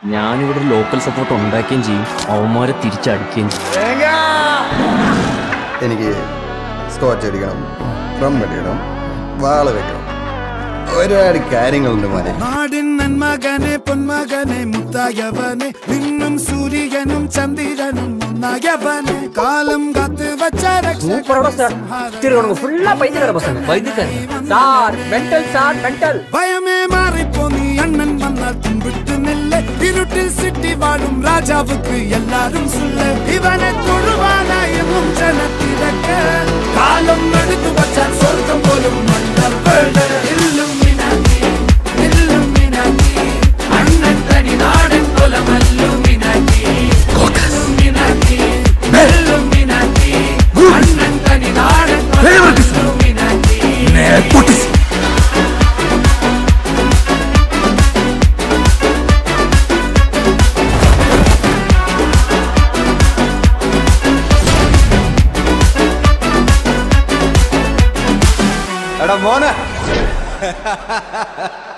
ഞാനിവിടെ ഒരു local support ഉണ്ടാക്കുകയും ചെയ്യും അവന്മാരെ തിരിച്ചടിക്കുകയും ചെയ്യും എനിക്ക് സ്കോച്ച് അടിക്കണം റം അടിക്കണം വാള് വെക്കണം ഒരുപാട് കാര്യങ്ങളുണ്ട് മോനെ നാടിൻ നന്മകനെ പൊന്മകനെ മുത്തായവനെ നിന്നും സൂര്യനും ചന്ദ്രനും ഒന്നായവനെ കാലം കാത്ത് വച്ച ഭയമേ മാറിപ്പോ നീ അണ്ണൻ വന്നാൽ തുമ്പിട്ട് നെല്ല് ഇരുട്ടിൽ സിറ്റി വാഴും രാജാവുക്ക് എല്ലാരും സുല്ല് ഇവനെ തൊഴുവാനായെന്നും ജനത്തിരക്ക് കാലം എടുത്തു വച്ചാൽ സ്വർഗം പോലും മണ്ണപ്പേട് ഇല്ലുമിനാറ്റി, ഇല്ലുമിനാറ്റി, അണ്ണൻ തനി നാടൻ കൊലമല്ലുമിനാറ്റി. ഇല്ലുമിനാറ്റി, ഇല്ലുമിനാറ്റി, അണ്ണൻ തനി നാടൻ കൊലമല്ലുമിനാറ്റി. എടാ മോനെ